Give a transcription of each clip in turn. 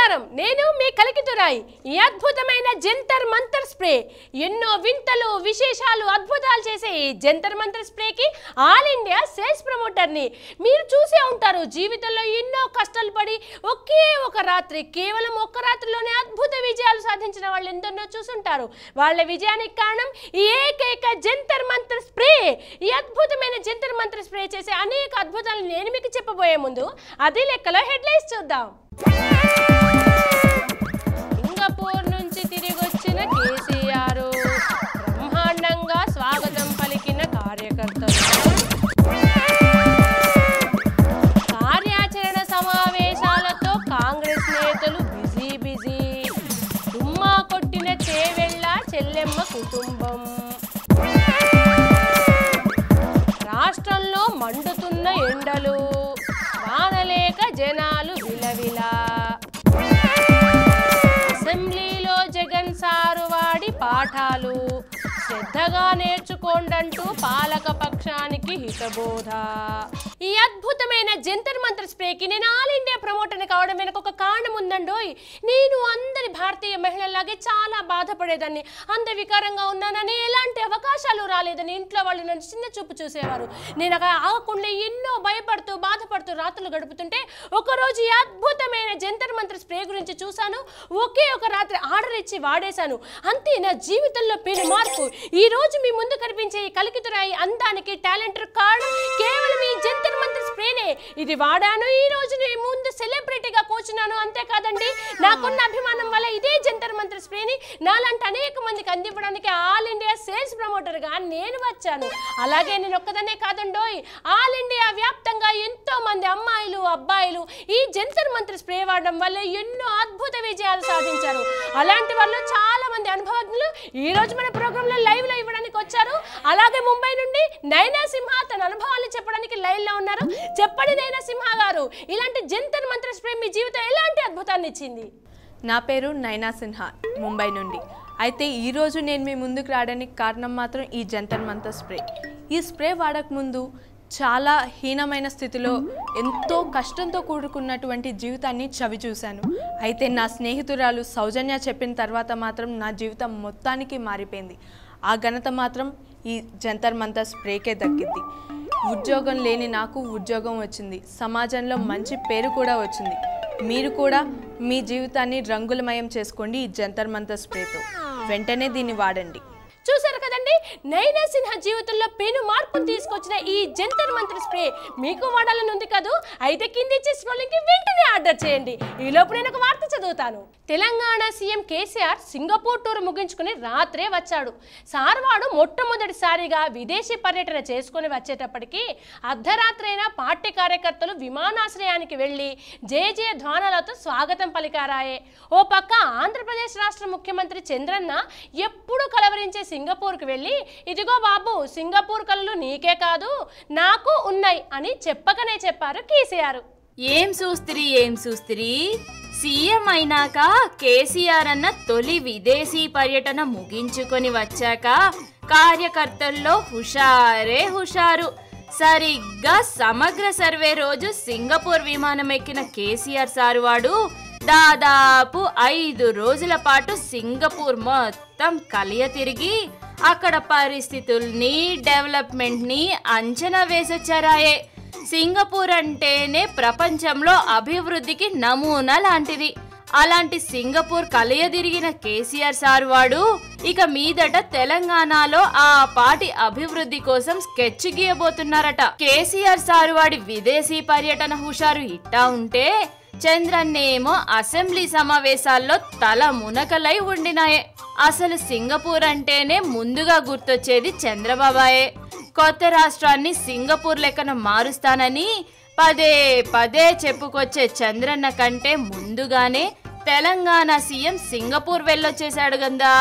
నమస్కారం నేను మీ కలికితురాయి ఈ అద్భుతమైన జంతర్ మంతర్ స్ప్రే ఎన్నో వింతలు విశేషాలు అద్భుతాలు చేసే ఈ జంతర్ మంతర్ స్ప్రేకి ఆల్ ఇండియా సేల్స్ ప్రమోటర్ని మీరు చూసే ఉంటారు జీవితంలో ఎన్నో కష్టాలు పడి ఒకే ఒక రాత్రి కేవలం ఒక్క రాత్రిలోనే అద్భుత విజయాలు సాధించిన వాళ్ళు ఎందరినో చూసుంటారు వాళ్ళ విజయానికి కారణం ఈ ఏకైక జంతర్ మంతర్ స్ప్రే ఈ అద్భుతమైన జంతర్ మంతర్ స్ప్రే చేసే అనేక అద్భుతాలు నేను మీకు చెప్పబోయే ముందు అది లెక్కలో హెడ్లైన్స్ చూద్దాం సింగపూర్ నుంచి తిరిగి వచ్చిన కేసీఆర్ బ్రహ్మాండంగా స్వాగతం పలికిన కార్యకర్తలు కార్యాచరణ సమావేశాలతో కాంగ్రెస్ నేతలు బిజీ బిజీ దుమ్మా కొట్టిన చేవెళ్ళ చెల్లెమ్మ కుటుంబం రాష్ట్రంలో మండుతున్న ఎండలు వానలేక జనాలు విలవిలా అసెంబ్లీలో జగన్ సారు వాడి పాఠాలు శ్రద్ధగా నేర్చుకోండంటూ పాలక పక్షానికి హితబోధ ఈ అద్భుతమైన జంతర్ మంత్ర స్ప్రేకి నేను ఆల్ ఇండియా ప్రమోటర్ని కావడం వెనక ఒక కారణం ఉందండోయ్ నేను అందరి భారతీయ మహిళల్లాగే చాలా బాధపడేదాన్ని అందవికారంగా ఉన్నానని ఎలాంటి అవకాశాలు రాలేదని ఇంట్లో వాళ్ళు నన్ను చిన్న చూపు చూసేవారు నేను అక్కడ ఆగకుండా ఎన్నో భయపడుతూ బాధపడుతూ రాత్రులు గడుపుతుంటే ఒకరోజు ఈ అద్భుతమైన జంతర్ మంత్ర స్ప్రే గురించి చూశాను ఒకే ఒక రాత్రి ఆర్డర్ ఇచ్చి వాడేశాను అంతే నా జీవితంలో పెను మార్పు ఈ రోజు మీ ముందు కనిపించే ఈ కలికితురాయి అందానికి టాలెంట్ కారణం కేవలం ఈ జంతర్ మంత్ర స్ప్రేనే ఇది వాడాను ఈ రోజు నేను ముందు సెలబ్రిటీగా కూర్చున్నాను అంతేకాదండి నాకున్న అభిమానం వల్ల ఇదే జంతర్ మంత్ర స్ప్రేని నాలాంటి అనేక మందికి అందివ్వడానికి ఆల్ ఇండియా సేల్స్ ప్రమోటర్గా నేను వచ్చాను అలాగే నేను ఒక్కదనే కాదండోయ్ ఆల్ ఇండియా వ్యాప్తంగా ఎంతో మంది అమ్మాయిలు అబ్బాయిలు ఈ జంతర్ మంత్ర స్ప్రే వాడడం వల్ల ఎన్నో అద్భుత విజయాలు సాధించారు అలాంటి వాళ్ళు చాలా మంది అనుభవజ్ఞులు ఈ రోజు మన ప్రోగ్రామ్ లో లైవ్ లో ఇవ్వడానికి వచ్చారు అలాగే ముంబై నుండి నైనా సింహ తన అనుభవాలు చెప్పడానికి లైన్ లో ఉన్నారు చెప్పండి నైనా సింహ గారు ఇలాంటి జంతర్ మంత్ర స్ప్రే మీ జీవితం ఎలాంటి అద్భుతాన్ని ఇచ్చింది నా పేరు నైనా సిన్హా ముంబై నుండి అయితే ఈరోజు నేను మీ ముందుకు రావడానికి కారణం మాత్రం ఈ జంతర్ మంతర్ స్ప్రే ఈ స్ప్రే వాడకముందు చాలా హీనమైన స్థితిలో ఎంతో కష్టంతో కూడుకున్నటువంటి జీవితాన్ని చవి చూశాను అయితే నా స్నేహితురాలు సౌజన్య చెప్పిన తర్వాత మాత్రం నా జీవితం మొత్తానికి మారిపోయింది ఆ ఘనత మాత్రం ఈ జంతర్ మంతర్ స్ప్రేకే దక్కింది ఉద్యోగం లేని నాకు ఉద్యోగం వచ్చింది సమాజంలో మంచి పేరు కూడా వచ్చింది మీరు కూడా మీ జీవితాన్ని రంగులమయం చేసుకోండి ఈ జంతర్ మంతర్ స్ప్రేతో వెంటనే దీన్ని వాడండి చూసారు కదండి నైనా సిన్హా జీవితంలో పెను మార్పును తీసుకొచ్చిన ఈ జంతర్ మంత్ర స్ప్రే మీకు వాడాలని ఉంది కదూ అయితే కింది ఇచ్చే స్క్రోలింగ్ కి వెంటనే ఆర్డర్ చేయండి ఈ లోపు నేను ఒక వార్త చదువుతాను Telangana CM KCR Singapore tour ముగించుకుని రాత్రే వచ్చాడు సార్వాడు మొట్టమొదటిసారిగా విదేశీ పర్యటన చేసుకుని వచ్చేటప్పటికి అర్ధరాత్రైన పార్టీ కార్యకర్తలు విమానాశ్రయానికి వెళ్లి జయ జయ ధ్వానాలతో స్వాగతం పలికారాయే ఓ పక్క ఆంధ్రప్రదేశ్ రాష్ట్ర ముఖ్యమంత్రి చంద్రన్న ఎప్పుడు కలవరించే సింగపూర్కి వెళ్ళి ఇదిగో బాబు సింగపూర్ కళ్ళు నీకే కాదు నాకు ఉన్నాయి అని చెప్పకనే చెప్పారు కేసీఆర్ ఏం చూస్తిరి ఏం చూస్తిరి సీఎం అయినాక కేసీఆర్ అన్న తొలి విదేశీ పర్యటన ముగించుకొని వచ్చాక కార్యకర్తల్లో హుషారే హుషారు సరిగ్గా సమగ్ర సర్వే రోజు సింగపూర్ విమానం ఎక్కిన కేసీఆర్ సారు వాడు దాదాపు ఐదు రోజుల పాటు సింగపూర్ మొత్తం కలియ తిరిగి అక్కడ పరిస్థితుల్ని డెవలప్మెంట్ని అంచనా వేసొచ్చారాయే సింగపూర్ అంటేనే ప్రపంచంలో అభివృద్ధికి నమూనా లాంటిది అలాంటి సింగపూర్ కలియదిరిగిన కేసీఆర్ సార్ వాడు ఇక మీదట తెలంగాణలో ఆ పాటి అభివృద్ధి కోసం స్కెచ్ గీయబోతున్నారట కేసీఆర్ సార్ వాడి విదేశీ పర్యటన హుషారు ఇట్టా ఉంటే చంద్రన్నేమో అసెంబ్లీ సమావేశాల్లో తల మునకలై ఉండినాయే అసలు సింగపూర్ అంటేనే ముందుగా గుర్తొచ్చేది చంద్రబాబాయే కొత్త రాష్ట్రాన్ని సింగపూర్ లెక్కన మారుస్తానని పదే పదే చెప్పుకొచ్చే చంద్రన్న కంటే ముందుగానే తెలంగాణ సీఎం సింగపూర్ వెళ్ళొచ్చేశాడు గందా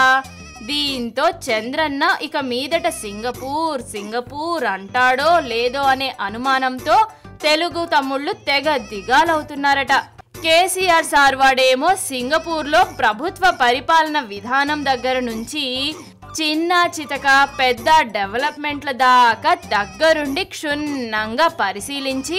దీంతో చంద్రన్న ఇక మీదట సింగపూర్ సింగపూర్ అంటాడో లేదో అనే అనుమానంతో తెలుగు తమ్ముళ్ళు తెగ దిగాలవుతున్నారట కేసీఆర్ సార్ వాడేమో సింగపూర్లో ప్రభుత్వ పరిపాలన విధానం దగ్గర నుంచి చిన్న చితక పెద్ద డెవలప్మెంట్ల దాకా దగ్గరుండి క్షుణ్ణంగా పరిశీలించి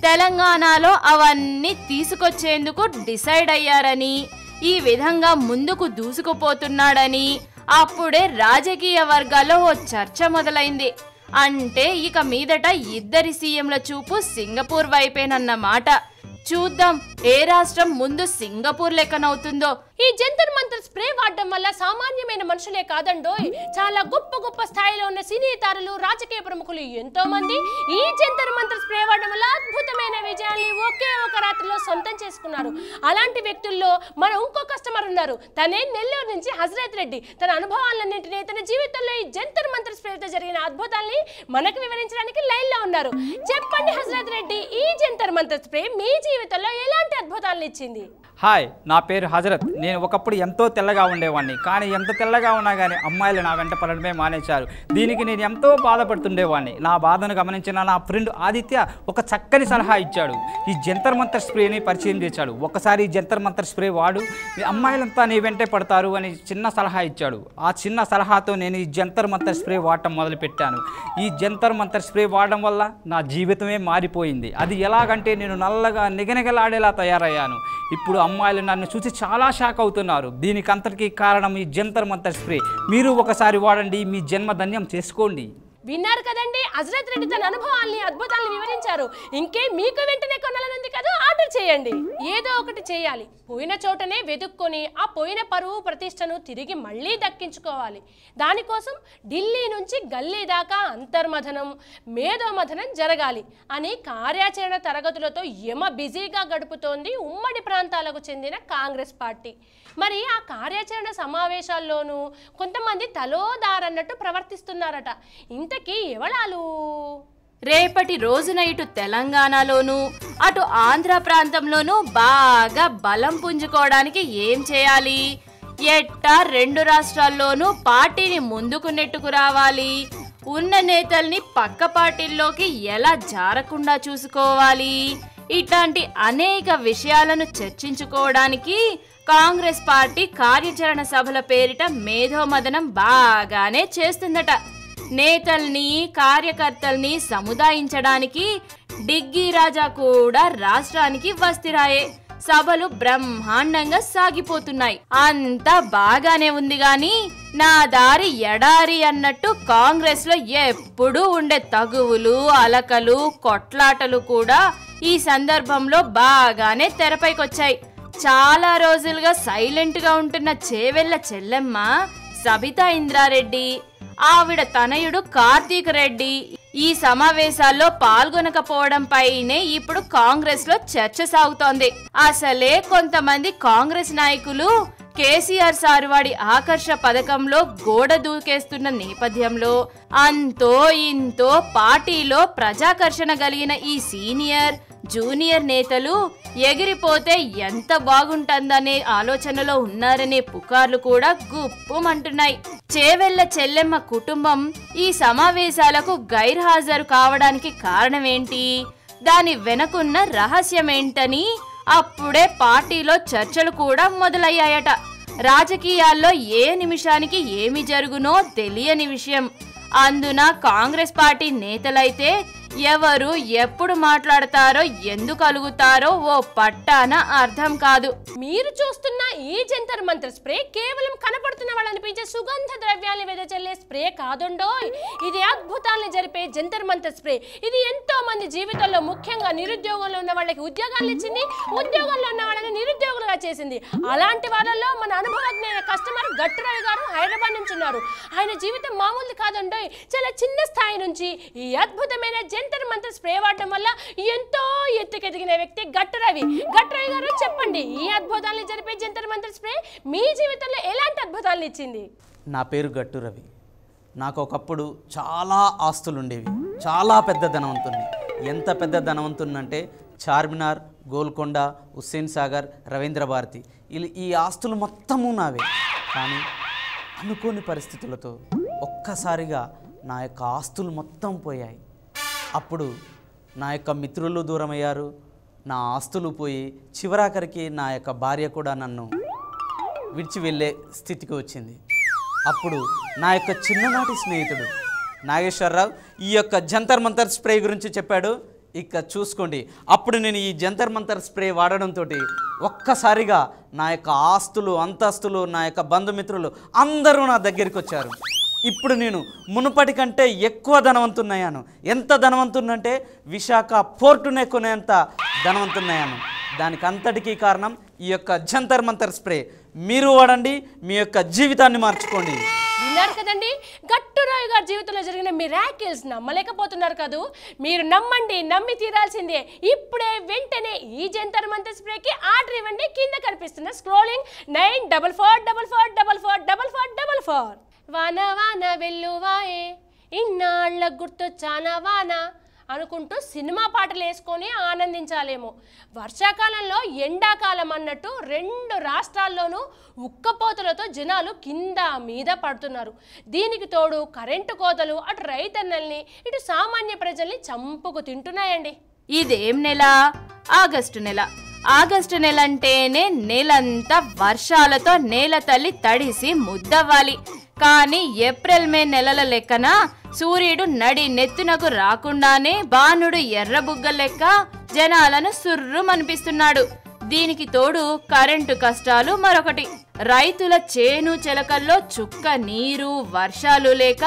తెలంగాణలో అవన్నీ తీసుకొచ్చేందుకు డిసైడ్ అయ్యారని ఈ విధంగా ముందుకు దూసుకుపోతున్నాడని అప్పుడే రాజకీయ వర్గాల్లో ఓ చర్చ మొదలైంది అంటే ఇక మీదట ఇద్దరి సీఎంల చూపు సింగపూర్ వైపేనన్నమాట చూద్దాం ఏ రాష్ట్రం ముందు సింగపూర్ లెక్కనవుతుందో ఈ జంతర్ మంతర్ స్ప్రే వాడడం వల్ల సామాన్యమైన మనుషులే కాదండోయ్ చాలా గొప్ప గొప్ప స్థాయిలో ఉన్న సినీ తారలు రాజకీయ ప్రముఖులు ఎంతో మంది ఈ జంతర్ మంతర్ స్ప్రే వాడడం వల్ల అద్భుతమైన విజయాల్ని ఒకే ఒక రాత్రిలో సొంతం చేసుకున్నారు అలాంటి వ్యక్తుల్లో మన ఇంకో కస్టమర్ ఉన్నారు తనే నెల్లూరు నుంచి హజరత్ రెడ్డి తన అనుభవాలన్నింటినీ తన జీవితంలో ఈ జంతర్ మంతర్ స్ప్రేతో జరిగిన అద్భుతాల్ని మనకు వివరించడానికి లైన్ లో ఉన్నారు చెప్పండి హజరత్ రెడ్డి ఈ జంతర్ మంతర్ స్ప్రే మీ జీవితంలో ఎలాంటి అద్భుతాలను ఇచ్చింది హాయ్ నా పేరు హజరత్ నేను ఒకప్పుడు ఎంతో తెల్లగా ఉండేవాడిని కానీ ఎంత తెల్లగా ఉన్నా కానీ అమ్మాయిలు నా వెంట పడడమే మానేశారు దీనికి నేను ఎంతో బాధపడుతుండేవాడిని నా బాధను గమనించిన నా ఫ్రెండ్ ఆదిత్య ఒక చక్కని సలహా ఇచ్చాడు ఈ జంతర్ మంతర్ స్ప్రేని పరిచయం చేశాడు ఒకసారి ఈ జంతర్ మంతర్ స్ప్రే వాడు ఈ అమ్మాయిలంతా నీ వెంటే పడతారు అని చిన్న సలహా ఇచ్చాడు ఆ చిన్న సలహాతో నేను ఈ జంతర్ మంతర్ స్ప్రే వాడటం మొదలుపెట్టాను ఈ జంతర్ మంతర్ స్ప్రే వాడడం వల్ల నా జీవితమే మారిపోయింది అది ఎలాగంటే నేను నల్లగా నిగనిగలాడేలా తయారయ్యాను ఇప్పుడు అమ్మాయిలు నన్ను చూసి చాలా షాక్ అవుతున్నారు దీనికి అంతటికీ కారణం ఈ జంతర్ మంతర్ స్ప్రే మీరు ఒకసారి వాడండి మీ జన్మ ధన్యం చేసుకోండి విన్నారు కదండి హజరత్ రెడ్డి తన అనుభవాల్ని అద్భుతాలను వివరించారు ఇంకే మీకు వెంటనే కొనాలనుంది కదా ఆర్డర్ చేయండి ఏదో ఒకటి చేయాలి పోయిన చోటనే వెతుక్కొని ఆ పోయిన పరువు ప్రతిష్టను తిరిగి మళ్ళీ దక్కించుకోవాలి దానికోసం ఢిల్లీ నుంచి గల్లీ దాకా అంతర్మథనం మేధోమథనం జరగాలి అని కార్యాచరణ తరగతులతో యమ బిజీగా గడుపుతోంది ఉమ్మడి ప్రాంతాలకు చెందిన కాంగ్రెస్ పార్టీ మరి ఆ కార్యాచరణ సమావేశాల్లోనూ కొంతమంది తలోదారన్నట్టు ప్రవర్తిస్తున్నారట ఇంతకీ ఎవళాలు రేపటి రోజున ఇటు తెలంగాణలోను అటు ఆంధ్ర ప్రాంతంలోనూ బాగా బలం పుంజుకోవడానికి ఏం చేయాలి ఎట్టా రెండు రాష్ట్రాల్లోనూ పార్టీని ముందుకు నెట్టుకు రావాలి ఉన్న నేతల్ని పక్క పార్టీల్లోకి ఎలా జారకుండా చూసుకోవాలి ఇట్లాంటి అనేక విషయాలను చర్చించుకోవడానికి కాంగ్రెస్ పార్టీ కార్యాచరణ సభల పేరిట మేధోమదనం బాగానే చేస్తుందట నేతల్ని కార్యకర్తల్ని సముదాయించడానికి డిగ్గీ రాజా కూడా రాష్ట్రానికి వస్తిరాయే సభలు బ్రహ్మాండంగా సాగిపోతున్నాయి అంతా బాగానే ఉంది గాని నా దారి ఎడారి అన్నట్టు కాంగ్రెస్ లో ఎప్పుడూ ఉండే తగువులు అలకలు కొట్లాటలు కూడా ఈ సందర్భంలో బాగానే తెరపైకొచ్చాయి చాలా రోజులుగా సైలెంట్ గా ఉంటున్న చేవెళ్ళ చెల్లెమ్మ సబితా ఇంద్రారెడ్డి ఆవిడ తనయుడు కార్తీక్ రెడ్డి ఈ సమావేశాల్లో పాల్గొనకపోవడంపైనే ఇప్పుడు కాంగ్రెస్ లో చర్చ సాగుతోంది అసలే కొంతమంది కాంగ్రెస్ నాయకులు కేసీఆర్ సార్ వాడి ఆకర్ష పథకంలో గోడ దూకేస్తున్న నేపథ్యంలో అంతో ఇంతో పార్టీలో ప్రజాకర్షణ కలిగిన ఈ సీనియర్ జూనియర్ నేతలు ఎగిరిపోతే ఎంత బాగుంటుందనే ఆలోచనలో ఉన్నారనే పుకార్లు కూడా గుప్పుమంటున్నాయి చేవెళ్ల చెల్లెమ్మ కుటుంబం ఈ సమావేశాలకు గైర్హాజరు కావడానికి కారణమేంటి దాని వెనకున్న రహస్యమేంటని అప్పుడే పార్టీలో చర్చలు కూడా మొదలయ్యాయట రాజకీయాల్లో ఏ నిమిషానికి ఏమి జరుగునో తెలియని విషయం అందున కాంగ్రెస్ పార్టీ నేతలైతే ఎవరు ఎప్పుడు మాట్లాడతారో ఎందుకు అలుగుతారో ఓ పట్టాన అర్థం కాదు మీరు చూస్తున్న ఈ జంతర్ మంత్ర స్ప్రే కేవలం కనపడుతున్న వాళ్ళు అనిపించే సుగంధ ద్రవ్యాల్ని వెదజల్లే స్ప్రే కాదుండోయ్ ఇది అద్భుతాల్ని జరిపే జంతర్ మంత్ర స్ప్రే ఇది ఎంతో మంది జీవితంలో ముఖ్యంగా నిరుద్యోగంలో ఉన్న వాళ్ళకి ఉద్యోగాలు ఇచ్చింది ఉద్యోగంలో ఉన్న వాళ్ళని నిరుద్యోగులుగా చేసింది అలాంటి వాళ్ళలో మన అనుభవజ్ఞైన కస్టమర్ గట్టురవి గారు హైదరాబాద్ నుంచి ఉన్నారు ఆయన జీవితం మామూలు కాదండోయ్ చాలా చిన్న స్థాయి నుంచి ఈ అద్భుతమైన జంతర్ మంత్ర స్ప్రే వాడడం వల్ల ఎంతో ఎత్తుకెదిగిన వ్యక్తి గట్టురవి గట్టురవి గారు చెప్పండి ఈ అద్భుతాల్ని జరిపే జంతర్ మంత్ర స్ప్రే మీ జీవితంలో ఎలాంటి అద్భుతాలను ఇచ్చింది నా పేరు గట్టు రవి నాకు ఒకప్పుడు చాలా ఆస్తులు ఉండేవి చాలా పెద్ద ధనవంతుణ్ణి ఎంత పెద్ద ధనవంతుణ్ణి అంటే చార్మినార్ గోల్కొండ హుస్సేన్ సాగర్ రవీంద్ర భారతి ఇలా ఈ ఆస్తులు మొత్తము నావే కానీ అనుకోని పరిస్థితులతో ఒక్కసారిగా నా యొక్క ఆస్తులు మొత్తం పోయాయి అప్పుడు నా యొక్క మిత్రులు దూరమయ్యారు నా ఆస్తులు పోయి చివరాఖరికి నా యొక్క భార్య కూడా నన్ను విడిచి వెళ్ళే స్థితికి వచ్చింది అప్పుడు నా యొక్క చిన్ననాటి స్నేహితుడు నాగేశ్వరరావు ఈ యొక్క జంతర్ మంతర్ స్ప్రే గురించి చెప్పాడు ఇక చూసుకోండి అప్పుడు నేను ఈ జంతర్ మంతర్ స్ప్రే వాడడంతో ఒక్కసారిగా నా యొక్క ఆస్తులు అంతస్తులు నా యొక్క బంధుమిత్రులు అందరూ నా దగ్గరికి వచ్చారు ఇప్పుడు నేను మునుపటి కంటే ఎక్కువ ధనవంతున్నయ్యాను ఎంత ధనవంతున్నంటే విశాఖ పోర్టునే కొనేంత ధనవంతున్నయ్యాను దానికి అంతటికీ కారణం ఈ యొక్క జంతర్ మంతర్ స్ప్రే మీరు వాడండి మీ యొక్క జీవితాన్ని మార్చుకోండి విన్నారు కదండి గట్టురాయు గారి జీవితంలో జరిగిన మిరాకిల్స్ నమ్మలేకపోతున్నారు కదూ మీరు నమ్మండి నమ్మి తీరాల్సిందే ఇప్పుడే వెంటనే ఈ జంతర్ మంతర్ స్ప్రేకి ఆర్డర్ ఇవ్వండి కింద కనిపిస్తున్న scrolling nine double four double four double four double four double four వాన వాన వెల్లువాయే ఇన్నాళ్ళ గుర్తొచ్చానా వాన అనుకుంటూ సినిమా పాటలు వేసుకొని ఆనందించాలేమో వర్షాకాలంలో ఎండాకాలం అన్నట్టు రెండు రాష్ట్రాల్లోనూ ఉక్కపోతలతో జనాలు కింద మీద పడుతున్నారు దీనికి తోడు కరెంటు కోతలు అటు రైతన్నల్ని ఇటు సామాన్య ప్రజల్ని చంపుకు తింటున్నాయండి ఇదేం నెల ఆగస్టు నెల ఆగస్టు నెల అంటేనే నెలంతా వర్షాలతో నేల తల్లి తడిసి ముద్దవ్వాలి కానీ ఏప్రిల్ మే నెలల లెక్కన సూర్యుడు నడి నెత్తునకు రాకుండానే బాణుడు ఎర్రబుగ్గ లెక్క జనాలను సుర్రుమనిపిస్తున్నాడు దీనికి తోడు కరెంటు కష్టాలు మరొకటి రైతుల చేను చెలకల్లో చుక్క నీరు వర్షాలు లేక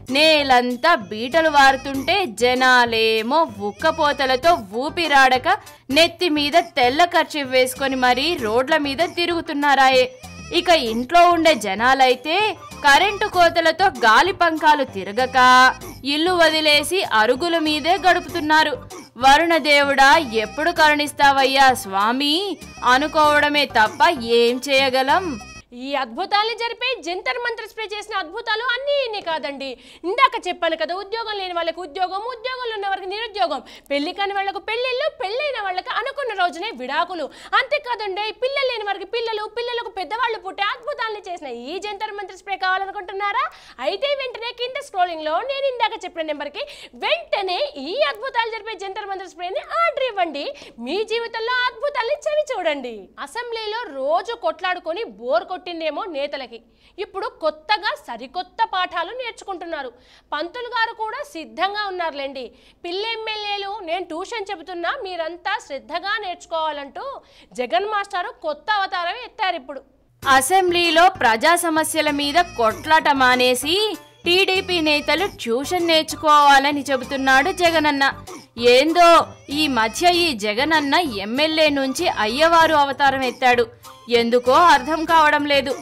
నేలంతా బీటలు వారుతుంటే జనాలేమో ఉక్కపోతలతో ఊపిరాడక నెత్తి మీద తెల్ల ఖర్చు వేసుకొని మరీ రోడ్ల మీద తిరుగుతున్నారాయే ఇక ఇంట్లో ఉండే జనాలైతే కరెంటు కోతలతో గాలి పంకాలు తిరగక ఇల్లు వదిలేసి అరుగుల మీదే గడుపుతున్నారు వరుణదేవుడా ఎప్పుడు కరుణిస్తావయ్యా స్వామి అనుకోవడమే తప్ప ఏం చేయగలం ఈ అద్భుతాల్ని జరిపే జంతర్ మంత్ర స్ప్రే చేసిన అద్భుతాలు అన్నీ ఇన్ని కాదండి ఇందాక చెప్పాను కదా ఉద్యోగం లేని వాళ్ళకి ఉద్యోగం ఉద్యోగంలో ఉన్న వారికి నిరుద్యోగం పెళ్లి కాని వాళ్ళకు పెళ్ళిళ్ళు పెళ్ళైన వాళ్ళకి అనుకున్న రోజునే విడాకులు అంతేకాదండి పిల్లలు లేని వారికి పిల్లలు పిల్లలకు పెద్దవాళ్ళు పుట్టే అద్భుతాల్ని చేసిన ఈ జంతర్ మంత్ర స్ప్రే కావాలనుకుంటున్నారా అయితే వెంటనే కింద స్క్రోలింగ్ లో నేను ఇందాక చెప్పిన నెంబర్కి వెంటనే ఈ అద్భుతాలు జరిపే జంతర్ మంత్ర స్ప్రేని ఆర్డర్ ఇవ్వండి మీ జీవితంలో అద్భుతాల్ని చవి చూడండి అసెంబ్లీలో రోజు కొట్లాడుకొని బోర్ కొట్టిందేమో నేతలకి ఇప్పుడు కొత్తగా సరికొత్త పాఠాలు నేర్చుకుంటున్నారు పంతులు గారు కూడా సిద్ధంగా ఉన్నారులేండి పిల్ల ఎమ్మెల్యేలు నేను ట్యూషన్ చెబుతున్నా మీరంతా శ్రద్ధగా నేర్చుకోవాలంటూ జగన్ మాస్టారు కొత్త అవతారం ఎత్తారు ఇప్పుడు అసెంబ్లీలో ప్రజా సమస్యల మీద కొట్లాట మానేసి టీడీపీ నేతలు ట్యూషన్ నేర్చుకోవాలని చెబుతున్నాడు జగనన్న ఏందో ఈ మధ్య ఈ జగనన్న ఎమ్మెల్యే నుంచి అయ్యవారు అవతారం ఎత్తాడు ఎందుకో అర్థం కావడం లేదు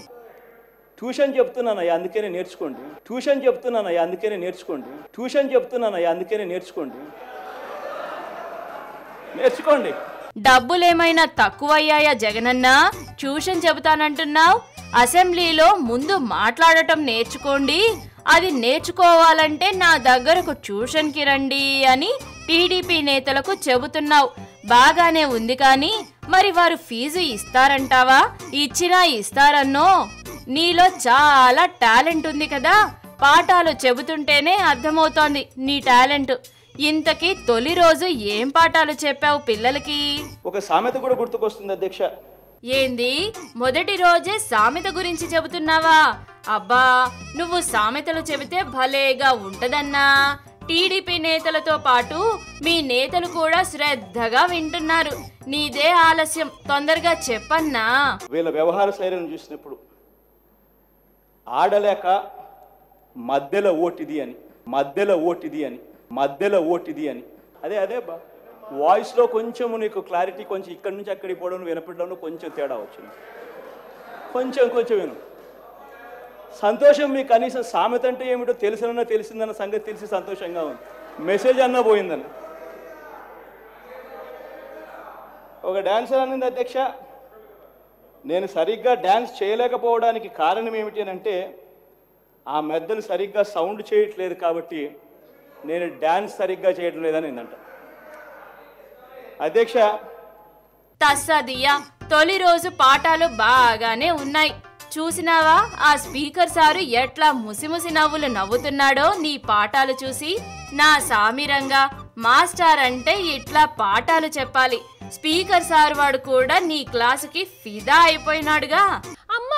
ట్యూషన్ చెప్తున్నానయ్యా అందుకనే నేర్చుకోండి ట్యూషన్ చెప్తున్నానయ్యా అందుకనే నేర్చుకోండి ట్యూషన్ చెప్తున్నానయ్యా అందుకనే నేర్చుకోండి నేర్చుకోండి డబ్బులేమైనా తక్కువయ్యాయా జగనన్న ట్యూషన్ చెబుతానంటున్నావు అసెంబ్లీలో ముందు మాట్లాడటం నేర్చుకోండి అది నేర్చుకోవాలంటే నా దగ్గరకు ట్యూషన్కి రండి అని టీడీపీ నేతలకు చెబుతున్నావు బాగానే ఉంది కానీ మరి వారు ఫీజు ఇస్తారంటావా ఇచ్చినా ఇస్తారన్నో నీలో చాలా టాలెంట్ ఉంది కదా పాఠాలు చెబుతుంటేనే అర్థమవుతోంది నీ టాలెంట్ ఇంతకీ తొలి రోజు ఏం పాఠాలు చెప్పావు పిల్లలకి ఒక సామెత కూడా గుర్తుకొస్తుంది అధ్యక్ష ఏంది మొదటి రోజే సామెత గురించి చెబుతున్నావా అబ్బా నువ్వు సామెతలు చెబితే భలేగా ఉంటదన్నా టీడీపీ నేతలతో పాటు మీ నేతలు కూడా శ్రద్ధగా వింటున్నారు నీదే ఆలస్యం తొందరగా చెప్పన్నా వీళ్ళ వ్యవహార శైలిని చూసినప్పుడు ఆడలేక మధ్యలో ఓటిది అని మధ్యలో ఓటిది అని మధ్యలో ఓటిది అని అదే అదే బా వాయిస్లో కొంచెం నీకు క్లారిటీ కొంచెం ఇక్కడి నుంచి అక్కడికి పోవడం వినపడడంలో కొంచెం తేడా వచ్చింది కొంచెం కొంచెం విను సంతోషం మీకు కనీసం సామెత అంటే ఏమిటో తెలిసినన్నా తెలిసిందన్న సంగతి తెలిసి సంతోషంగా ఉంది మెసేజ్ అన్నా పోయిందని ఒక డాన్సర్ అనింది అధ్యక్ష నేను సరిగ్గా డ్యాన్స్ చేయలేకపోవడానికి కారణం ఏమిటి అని అంటే ఆ మెద్దలు సరిగ్గా సౌండ్ చేయట్లేదు కాబట్టి నేను డ్యాన్స్ సరిగ్గా చేయడం లేదని అంట అధ్యక్ష తస్సదియా తొలి రోజు పాఠాలు బాగానే ఉన్నాయి చూసినావా ఆ స్పీకర్ సారు ఎట్లా ముసిముసి నవ్వులు నవ్వుతున్నాడో నీ పాఠాలు చూసి నా సామిరంగా మాస్టర్ అంటే ఇట్లా పాఠాలు చెప్పాలి స్పీకర్ సార్ వాడు కూడా నీ క్లాసుకి ఫిదా అయిపోయినాడుగా అమ్మా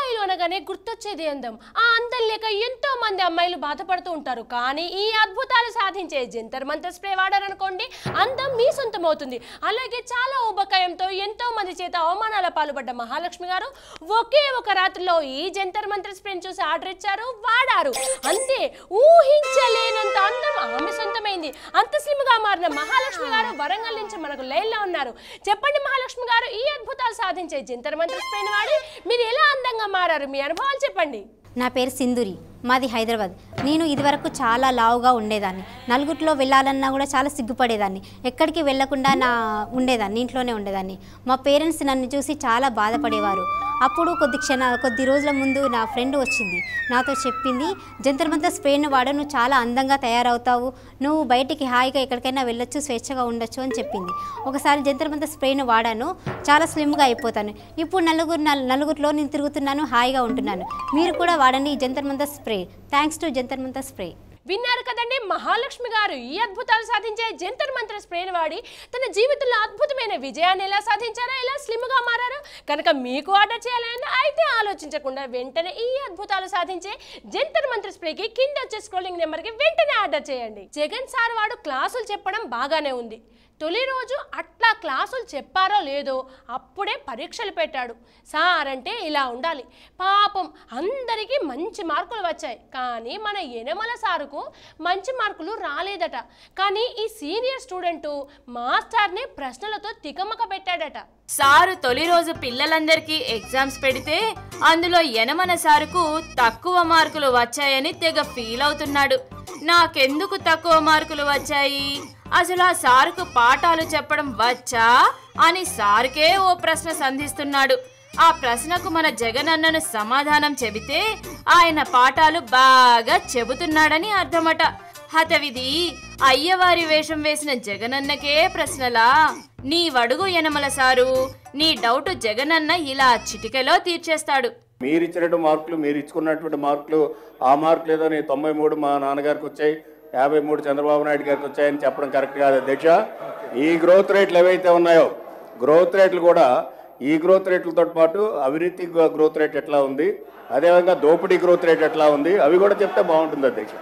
అమ్మాయిలు అనగానే గుర్తొచ్చేది అందం ఆ అందం లేక ఎంతో మంది అమ్మాయిలు బాధపడుతూ ఉంటారు కానీ ఈ అద్భుతాలు సాధించే జంతర్ మంతర్ స్ప్రే వాడారనుకోండి అందం మీ సొంతం అవుతుంది అలాగే చాలా ఉపకాయంతో ఎంతో మంది చేత అవమానాల పాల్పడ్డ మహాలక్ష్మి గారు ఒకే ఒక రాత్రిలో ఈ జంతర్ మంతర్ స్ప్రేని చూసి ఆర్డర్ ఇచ్చారు వాడారు అంతే ఊహించలేనంత అందం ఆమె సొంతమైంది అంత స్లిమ్ గా మారిన మహాలక్ష్మి గారు వరంగల్ నుంచి మనకు లైన్ లో ఉన్నారు చెప్పండి మహాలక్ష్మి గారు ఈ అద్భుతాలు సాధించే జంతర్ మంతర్ స్ప్రేని వాడి మీరు ఎలా అందంగా మారారు మీ అనుభవాలు చెప్పండి నా పేరు సింధురి మాది హైదరాబాద్ నేను ఇదివరకు చాలా లావుగా ఉండేదాన్ని నలుగురిలో వెళ్ళాలన్నా కూడా చాలా సిగ్గుపడేదాన్ని ఎక్కడికి వెళ్ళకుండా నా ఉండేదాన్ని ఇంట్లోనే ఉండేదాన్ని మా పేరెంట్స్ నన్ను చూసి చాలా బాధపడేవారు అప్పుడు కొద్ది క్షణ కొద్ది రోజుల ముందు నా ఫ్రెండ్ వచ్చింది నాతో చెప్పింది జంతర్ మంతర్ స్ప్రేను వాడ నువ్వు చాలా అందంగా తయారవుతావు నువ్వు బయటికి హాయిగా ఎక్కడికైనా వెళ్ళొచ్చు స్వేచ్ఛగా ఉండొచ్చు అని చెప్పింది ఒకసారి జంతర్ మంతర్ స్ప్రేను వాడాను చాలా స్లిమ్గా అయిపోతాను ఇప్పుడు నలుగురు నల్- నలుగురిలో నేను తిరుగుతున్నాను హాయిగా ఉంటున్నాను మీరు కూడా వాడండి ఈ Jantar Mantar spray thanks to Jantar Mantar spray విన్నారు కదండి మహాలక్ష్మి గారు ఈ అద్భుతాలు సాధించే జంతర్ మంత్ర స్ప్రేని వాడి తన జీవితంలో అద్భుతమైన విజయాన్ని ఎలా సాధించారో ఎలా స్లిమ్ గా మారారో కనుక మీకు ఆర్డర్ చేయాలని అయితే ఆలోచించకుండా వెంటనే ఈ అద్భుతాలు సాధించే జంతర్ మంత్ర స్ప్రేకి కింద వచ్చే స్క్రోలింగ్ నెంబర్కి వెంటనే ఆర్డర్ చేయండి జగన్ సార్ వాడు క్లాసులు చెప్పడం బాగానే ఉంది తొలి రోజు అట్లా క్లాసులు చెప్పారో లేదో అప్పుడే పరీక్షలు పెట్టాడు సార్ అంటే ఇలా ఉండాలి పాపం అందరికీ మంచి మార్కులు వచ్చాయి కానీ మన యనమల సారుకు మంచి మార్కులు రాలేదట కానీ ఈ సీనియర్ స్టూడెంట్ మాస్టర్ని ప్రశ్నలతో తికమక పెట్టాడట సారు తొలి రోజు పిల్లలందరికీ ఎగ్జామ్స్ పెడితే అందులో యనమన సారుకు తక్కువ మార్కులు వచ్చాయని తెగ ఫీల్ అవుతున్నాడు నాకెందుకు తక్కువ మార్కులు వచ్చాయి అసలు ఆ సారుకు పాఠాలు చెప్పడం వచ్చా అని సారుకే ఓ ప్రశ్న సంధిస్తున్నాడు ఆ ప్రశ్నకు మన జగనన్నను సమాధానం చెబితే ఆయన పాఠాలు బాగా చెబుతున్నాడని అర్థమట హతవిధి అయ్యవారి వేషం వేసిన జగనన్నకే ప్రశ్నలా నీ వడుగు యనమల సారు నీ డౌట్ జగనన్న ఇలా చిటికెలో తీర్చేస్తాడు మీరు ఇచ్చినట్టు మార్కులు మీరు ఇచ్చుకున్నటువంటి మార్కులు ఆ మార్కులు ఏదో నీ తొంభై మూడు మా నాన్నగారికి వచ్చాయి యాభై మూడు చంద్రబాబు నాయుడు గారికి వచ్చాయని చెప్పడం కరెక్ట్ కాదు అధ్యక్ష ఈ గ్రోత్ రేట్లు ఏవైతే ఉన్నాయో గ్రోత్ రేట్లు కూడా ఈ గ్రోత్ రేట్లతో పాటు అవినీతి గ్రో- గ్రోత్ రేట్ ఎట్లా ఉంది అదేవిధంగా దోపిడీ గ్రోత్ రేట్ ఎట్లా ఉంది అవి కూడా చెప్తే బాగుంటుంది అధ్యక్ష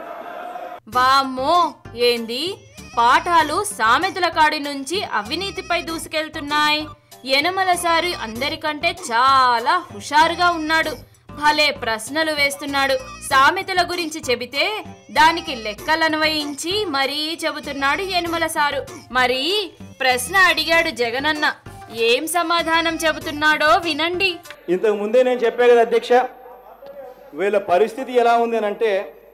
వామ్మో ఏంది పాఠాలు సామెతల కాడి నుంచి అవినీతిపై దూసుకెళ్తున్నాయి యనమల సారు అందరికంటే చాలా హుషారుగా ఉన్నాడు భలే ప్రశ్నలు వేస్తున్నాడు సామెతల గురించి చెబితే దానికి లెక్కలన్వయించి మరీ చెబుతున్నాడు యనమల సారు మరి ప్రశ్న అడిగాడు జగనన్న ఏం సమాధానం చెబుతున్నాడో వినండి ఇంతకు ముందే నేను చెప్పా కదా అధ్యక్ష వీళ్ళ పరిస్థితి ఎలా ఉంది అని అంటే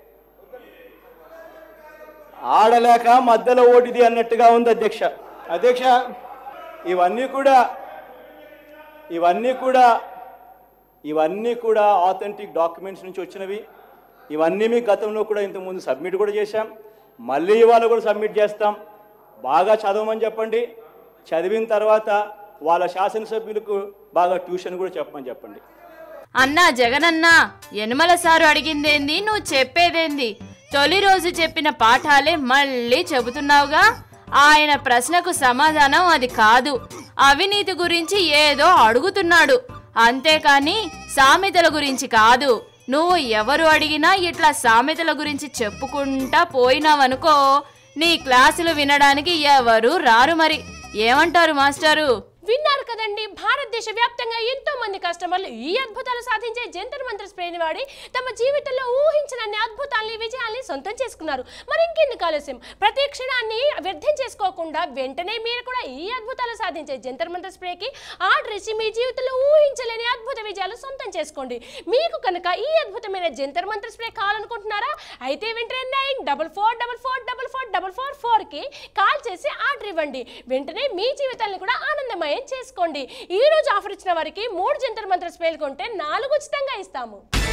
ఆడలేక మధ్యలో ఓటిది అన్నట్టుగా ఉంది అధ్యక్ష అధ్యక్ష ఇవన్నీ కూడా ఇవన్నీ కూడా ఇవన్నీ కూడా ఆథెంటిక్ డాక్యుమెంట్స్ నుంచి వచ్చినవి ఇవన్నీ మీ గతంలో కూడా ఇంతకుముందు సబ్మిట్ కూడా చేశాం మళ్ళీ ఇవాళ కూడా సబ్మిట్ చేస్తాం బాగా చదవమని చెప్పండి చదివిన తర్వాత వాళ్ళ శాసనసభ్యులకు బాగా ట్యూషన్ కూడా చెప్పమని చెప్పండి అన్నా జగనన్న యనమల సారు అడిగిందేంది నువ్వు చెప్పేదేంది తొలి రోజు చెప్పిన పాఠాలే మళ్ళీ చెబుతున్నావుగా ఆయన ప్రశ్నకు సమాధానం అది కాదు అవినీతి గురించి ఏదో అడుగుతున్నాడు అంతేకాని సామెతల గురించి కాదు నువ్వు ఎవరు అడిగినా ఇట్లా సామెతల గురించి చెప్పుకుంటా పోయినావనుకో నీ క్లాసులు వినడానికి ఎవరు రారు మరి ఏమంటారు మాస్టారు విన్నారు కదండి భారతదేశ వ్యాప్తంగా ఎంతో మంది కస్టమర్లు ఈ అద్భుతాలు సాధించే జంతర్ మంత్ర స్ప్రేని వాడి తమ జీవితంలో ఊహించినన్ని అద్భుతాల్ని విజయాల్ని సొంతం చేసుకున్నారు మరి ఇంకెందుకు ఆలస్యం ప్రతి క్షణాన్ని వ్యర్థం చేసుకోకుండా వెంటనే మీరు కూడా ఈ అద్భుతాలు సాధించే జంతర్ మంత్ర స్ప్రేకి ఆర్డర్ ఇచ్చి మీ జీవితంలో ఊహించలేని అద్భుత విజయాలు సొంతం చేసుకోండి మీకు కనుక ఈ అద్భుతమైన జంతర్ మంత్ర స్ప్రే కావాలనుకుంటున్నారా అయితే వెంటనే nine double four double four double four double four ఫోర్కి కాల్ చేసి ఆర్డర్ ఇవ్వండి వెంటనే మీ జీవితాన్ని కూడా ఆనందమయం చేసుకోండి ఈ రోజు ఆఫర్ ఇచ్చిన వారికి మూడు జంతర్ మంత్ర స్ప్రేలు కొంటే నాలుగు ఉచితంగా ఇస్తాము